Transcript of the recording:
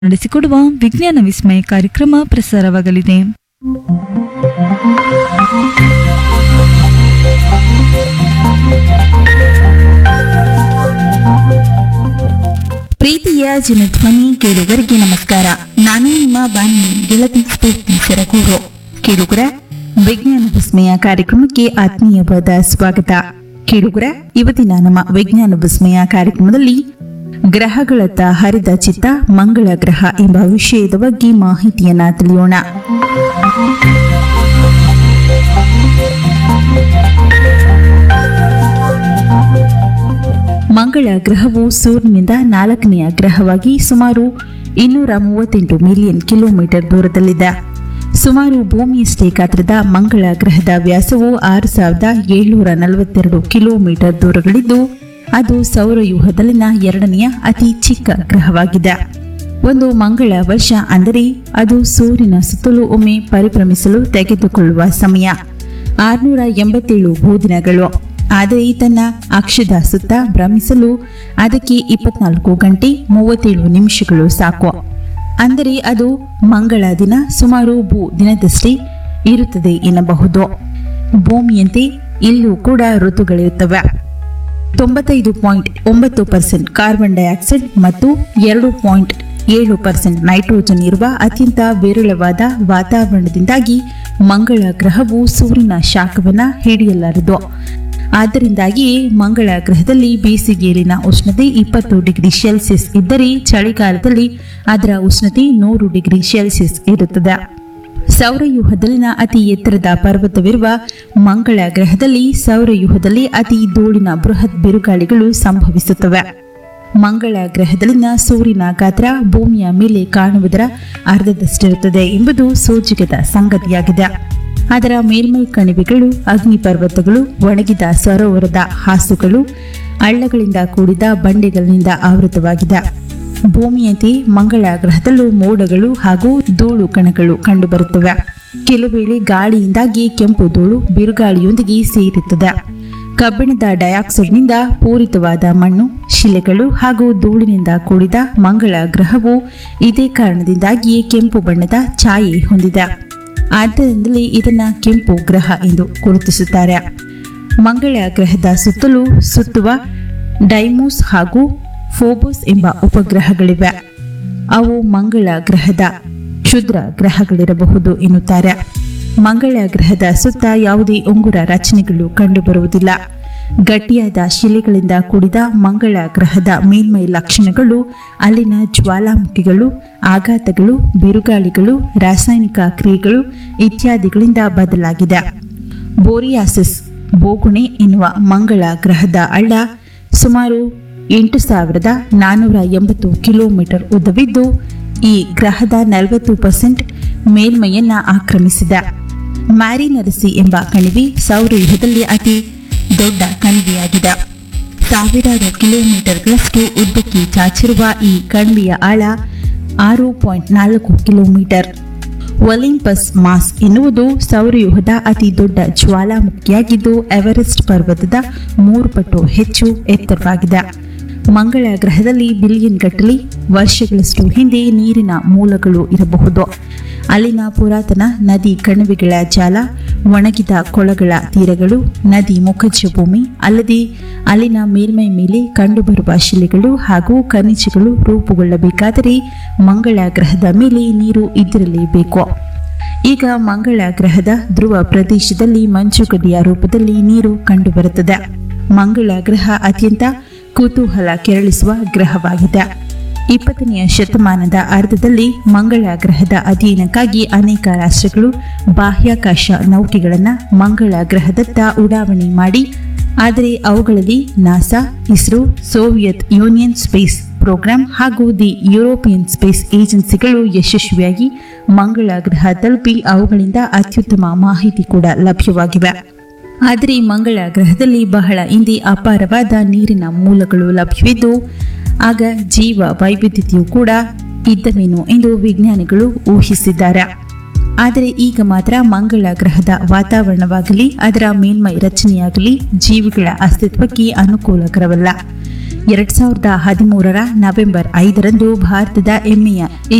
ನಡೆಸಿಕೊಡುವ ವಿಜ್ಞಾನ ವಿಸ್ಮಯ ಕಾರ್ಯಕ್ರಮ ಪ್ರಸಾರವಾಗಲಿದೆ ಪ್ರೀತಿಯ ಜನಧ್ವನಿ ಕೇಳುಗರಿಗೆ ನಮಸ್ಕಾರ ನಾನು ನಿಮ್ಮ ಬಾನಿ ಗೆಳತಿ ಸ್ಫೂರ್ತಿ ಸರಗೂರು ಕೇಳುಗರ ವಿಜ್ಞಾನ ವಿಸ್ಮಯ ಕಾರ್ಯಕ್ರಮಕ್ಕೆ ಆತ್ಮೀಯವಾದ ಸ್ವಾಗತ ಕೇಳುಗರ ಇವತ್ತಿನ ನಮ್ಮ ವಿಜ್ಞಾನ ವಿಸ್ಮಯ ಕಾರ್ಯಕ್ರಮದಲ್ಲಿ ಗ್ರಹಗಳತ್ತ ಹರಿದ ಚಿತ್ತ ಮಂಗಳ ಗ್ರಹ ಎಂಬ ವಿಷಯದ ಬಗ್ಗೆ ಮಾಹಿತಿಯನ್ನ ತಿಳಿಯೋಣ ಮಂಗಳ ಗ್ರಹವು ಸೂರ್ಯನಿಂದ ನಾಲ್ಕನೆಯ ಗ್ರಹವಾಗಿ ಸುಮಾರು ಇನ್ನೂರ ಮೂವತ್ತೆಂಟು ಮಿಲಿಯನ್ ಕಿಲೋಮೀಟರ್ ದೂರದಲ್ಲಿದೆ ಸುಮಾರು ಭೂಮಿಯಷ್ಟೇ ಗಾತ್ರದ ಮಂಗಳ ಗ್ರಹದ ವ್ಯಾಸವು ಆರು ಸಾವಿರದ ಏಳ್ನೂರ ನಲವತ್ತೆರಡು ಕಿಲೋಮೀಟರ್ ದೂರಗಳಿದ್ದು ಅದು ಸೌರವ್ಯೂಹದಲ್ಲಿನ ಎರಡನೆಯ ಅತಿ ಚಿಕ್ಕ ಗ್ರಹವಾಗಿದೆ ಒಂದು ಮಂಗಳ ವರ್ಷ ಅಂದರೆ ಅದು ಸೂರ್ಯನ ಸುತ್ತಲೂ ಒಮ್ಮೆ ಪರಿಭ್ರಮಿಸಲು ತೆಗೆದುಕೊಳ್ಳುವ ಸಮಯ ಆರುನೂರ ಎಂಬತ್ತೇಳು ಭೂದಿನಗಳು ಆದರೆ ತನ್ನ ಅಕ್ಷದ ಸುತ್ತ ಭ್ರಮಿಸಲು ಅದಕ್ಕೆ ಇಪ್ಪತ್ನಾಲ್ಕು ಗಂಟೆ ಮೂವತ್ತೇಳು ನಿಮಿಷಗಳು ಸಾಕು ಅಂದರೆ ಅದು ಮಂಗಳ ದಿನ ಸುಮಾರು ಭೂ ದಿನದಷ್ಟೇ ಇರುತ್ತದೆ ಎನ್ನಬಹುದು ಭೂಮಿಯಂತೆ ಇಲ್ಲೂ ಕೂಡ ಋತುಗಳಿರುತ್ತವೆ ತೊಂಬತ್ತೈದು ಪಾಯಿಂಟ್ ಒಂಬತ್ತು ಪರ್ಸೆಂಟ್ ಕಾರ್ಬನ್ ಡೈಆಕ್ಸೈಡ್ ಮತ್ತು ಎರಡು ಪಾಯಿಂಟ್ ಏಳು ಪರ್ಸೆಂಟ್ ನೈಟ್ರೋಜನ್ ಇರುವ ಅತ್ಯಂತ ವಿರಳವಾದ ವಾತಾವರಣದಿಂದಾಗಿ ಮಂಗಳ ಗ್ರಹವು ಸೂರ್ಯನ ಶಾಖವನ್ನ ಹಿಡಿಯಲಾರದು ಆದ್ದರಿಂದಾಗಿಯೇ ಮಂಗಳ ಗ್ರಹದಲ್ಲಿ ಬೇಸಿಗೆಯಲ್ಲಿನ ಉಷ್ಣತೆ ಇಪ್ಪತ್ತು ಡಿಗ್ರಿ ಸೆಲ್ಸಿಯಸ್ ಇದ್ದರೆ ಚಳಿಗಾಲದಲ್ಲಿ ಅದರ ಉಷ್ಣತೆ ನೂರು ಡಿಗ್ರಿ ಸೆಲ್ಸಿಯಸ್ ಇರುತ್ತದೆ ಸೌರವ್ಯೂಹದಲ್ಲಿನ ಅತಿ ಎತ್ತರದ ಪರ್ವತವಿರುವ ಮಂಗಳ ಗ್ರಹದಲ್ಲಿ ಸೌರವ್ಯೂಹದಲ್ಲಿ ಅತಿ ಧೂಳಿನ ಬೃಹತ್ ಬಿರುಗಾಳಿಗಳು ಸಂಭವಿಸುತ್ತವೆ ಮಂಗಳ ಗ್ರಹದಲ್ಲಿನ ಸೂರ್ಯನ ಗಾತ್ರ ಭೂಮಿಯ ಮೇಲೆ ಕಾಣುವುದರ ಅರ್ಧದಷ್ಟಿರುತ್ತದೆ ಎಂಬುದು ಸೋಜಿಗದ ಸಂಗತಿಯಾಗಿದೆ ಅದರ ಮೇಲ್ಮೈ ಕಣಿವೆಗಳು ಅಗ್ನಿಪರ್ವತಗಳು ಒಣಗಿದ ಸರೋವರದ ಹಾಸುಗಳು ಹಳ್ಳಗಳಿಂದ ಕೂಡಿದ ಬಂಡೆಗಳಿಂದ ಆವೃತವಾಗಿದೆ ಭೂಮಿಯಂತೆ ಮಂಗಳ ಗ್ರಹದಲ್ಲೂ ಮೋಡಗಳು ಹಾಗೂ ಧೂಳು ಕಣಗಳು ಕಂಡುಬರುತ್ತವೆ ಕೆಲವೇಳೆ ಗಾಳಿಯಿಂದಾಗಿ ಕೆಂಪು ಧೂಳು ಬಿರುಗಾಳಿಯೊಂದಿಗೆ ಸೇರುತ್ತದೆ ಕಬ್ಬಿಣದ ಡೈಆಕ್ಸೈಡ್ನಿಂದ ಪೂರಿತವಾದ ಮಣ್ಣು ಶಿಲೆಗಳು ಹಾಗೂ ಧೂಳಿನಿಂದ ಕೂಡಿದ ಮಂಗಳ ಗ್ರಹವು ಇದೇ ಕಾರಣದಿಂದಾಗಿಯೇ ಕೆಂಪು ಬಣ್ಣದ ಛಾಯೆ ಹೊಂದಿದೆ ಆದ್ದರಿಂದಲೇ ಇದನ್ನ ಕೆಂಪು ಗ್ರಹ ಎಂದು ಗುರುತಿಸುತ್ತಾರೆ ಮಂಗಳ ಗ್ರಹದ ಸುತ್ತಲೂ ಸುತ್ತುವ ಡೈಮೋಸ್ ಹಾಗೂ ಫೋಬೋಸ್ ಎಂಬ ಉಪಗ್ರಹಗಳಿವೆ ಅವು ಮಂಗಳ ಗ್ರಹದ ಕ್ಷುದ್ರ ಗ್ರಹಗಳಿರಬಹುದು ಎನ್ನುತ್ತಾರೆ ಮಂಗಳ ಗ್ರಹದ ಸುತ್ತ ಯಾವುದೇ ಉಂಗುರ ರಚನೆಗಳು ಕಂಡುಬರುವುದಿಲ್ಲ ಗಟ್ಟಿಯಾದ ಶಿಲೆಗಳಿಂದ ಕೂಡಿದ ಮಂಗಳ ಗ್ರಹದ ಮೇಲ್ಮೈ ಲಕ್ಷಣಗಳು ಅಲ್ಲಿನ ಜ್ವಾಲಾಮುಖಿಗಳು ಆಘಾತಗಳು ಬಿರುಗಾಳಿಗಳು ರಾಸಾಯನಿಕ ಕ್ರಿಯೆಗಳು ಇತ್ಯಾದಿಗಳಿಂದ ಬದಲಾಗಿದೆ ಬೋರಿಯಾಸಿಸ್ ಬೋಗುಣೆ ಎನ್ನುವ ಮಂಗಳ ಗ್ರಹದ ಹಳ್ಳ ಸುಮಾರು ಎಂಟು ಸಾವಿರದ ನಾನ್ನೂರ ಎಂಬತ್ತು ಕಿಲೋಮೀಟರ್ ಉದ್ದವಿದ್ದು ಈ ಗ್ರಹದ ನಲವತ್ತು ಪರ್ಸೆಂಟ್ ಮೇಲ್ಮೈಯನ್ನ ಆಕ್ರಮಿಸಿದೆ ಮ್ಯಾರಿನರಸಿ ಎಂಬ ಕಣಿವೆ ಸೌರವ್ಯೂಹದಲ್ಲಿ ಅತಿ ದೊಡ್ಡ ಕಣಿವೆಯಾಗಿದೆ ಸಾವಿರಾರು ಕಿಲೋಮೀಟರ್ಗಳಷ್ಟು ಉದ್ದಕ್ಕೆ ಚಾಚಿರುವ ಈ ಕಣಿವೆಯ ಆಳ ಆರು ಪಾಯಿಂಟ್ ನಾಲ್ಕು ಕಿಲೋಮೀಟರ್ ಒಲಿಂಪಸ್ ಮಾಸ್ ಎನ್ನುವುದು ಸೌರವ್ಯೂಹದ ಅತಿ ದೊಡ್ಡ ಜ್ವಾಲಾಮುಖಿಯಾಗಿದ್ದು ಎವರೆಸ್ಟ್ ಪರ್ವತದ ಮೂರು ಪಟ್ಟು ಹೆಚ್ಚು ಎತ್ತರವಾಗಿದೆ ಮಂಗಳ ಗ್ರಹದಲ್ಲಿ ಬಿಲಿಯನ್ ಗಟ್ಟಲೆ ವರ್ಷಗಳಷ್ಟು ಹಿಂದೆ ನೀರಿನ ಮೂಲಗಳು ಇರಬಹುದು ಅಲ್ಲಿನ ಪುರಾತನ ನದಿ ಕಣಿವೆಗಳ ಜಾಲ ಒಣಗಿದ ಕೊಳಗಳ ತೀರಗಳು ನದಿ ಮುಖಜ ಭೂಮಿ ಅಲ್ಲದೆ ಅಲ್ಲಿನ ಮೇಲ್ಮೈ ಮೇಲೆ ಕಂಡುಬರುವ ಶಿಲೆಗಳು ಹಾಗೂ ಖನಿಜಗಳು ರೂಪುಗೊಳ್ಳಬೇಕಾದರೆ ಮಂಗಳ ಗ್ರಹದ ಮೇಲೆ ನೀರು ಇದ್ದಿರಲೇಬೇಕು ಈಗ ಮಂಗಳ ಗ್ರಹದ ಧ್ರುವ ಪ್ರದೇಶದಲ್ಲಿ ಮಂಜುಗಡ್ಡೆಯ ರೂಪದಲ್ಲಿ ನೀರು ಕಂಡುಬರುತ್ತದೆ ಮಂಗಳ ಗ್ರಹ ಅತ್ಯಂತ ಕುತೂಹಲ ಕೆರಳಿಸುವ ಗ್ರಹವಾಗಿದೆ ಇಪ್ಪತ್ತನೆಯ ಶತಮಾನದ ಅರ್ಧದಲ್ಲಿ ಮಂಗಳ ಗ್ರಹದ ಅಧ್ಯಯನಕ್ಕಾಗಿ ಅನೇಕ ರಾಷ್ಟ್ರಗಳು ಬಾಹ್ಯಾಕಾಶ ನೌಕೆಗಳನ್ನು ಮಂಗಳ ಗ್ರಹದತ್ತ ಉಡಾವಣೆ ಮಾಡಿ ಆದರೆ ಅವುಗಳಲ್ಲಿ NASA ISRO Soviet union space program ಹಾಗೂ ದಿ ಯುರೋಪಿಯನ್ ಸ್ಪೇಸ್ ಏಜೆನ್ಸಿಗಳು ಯಶಸ್ವಿಯಾಗಿ ಮಂಗಳ ಗ್ರಹ ತಲುಪಿ ಅವುಗಳಿಂದ ಅತ್ಯುತ್ತಮ ಮಾಹಿತಿ ಕೂಡ ಲಭ್ಯವಾಗಿವೆ ಆದರೆ ಮಂಗಳ ಗ್ರಹದಲ್ಲಿ ಬಹಳ ಹಿಂದೆ ಅಪಾರವಾದ ನೀರಿನ ಮೂಲಗಳು ಲಭ್ಯವಿದ್ದು ಆಗ ಜೀವ ವೈವಿಧ್ಯತೆಯು ಕೂಡ ಇದ್ದವೇನು ಎಂದು ವಿಜ್ಞಾನಿಗಳು ಊಹಿಸಿದ್ದಾರೆ ಆದರೆ ಈಗ ಮಾತ್ರ ಮಂಗಳ ಗ್ರಹದ ವಾತಾವರಣವಾಗಲಿ ಅದರ ಮೇಲ್ಮೈ ರಚನೆಯಾಗಲಿ ಜೀವಿಗಳ ಅಸ್ತಿತ್ವಕ್ಕೆ ಅನುಕೂಲಕರವಲ್ಲ ಎರಡ್ ಸಾವಿರದ ಹದಿಮೂರರ ನವೆಂಬರ್ ಐದರಂದು ಭಾರತದ ಹೆಮ್ಮೆಯ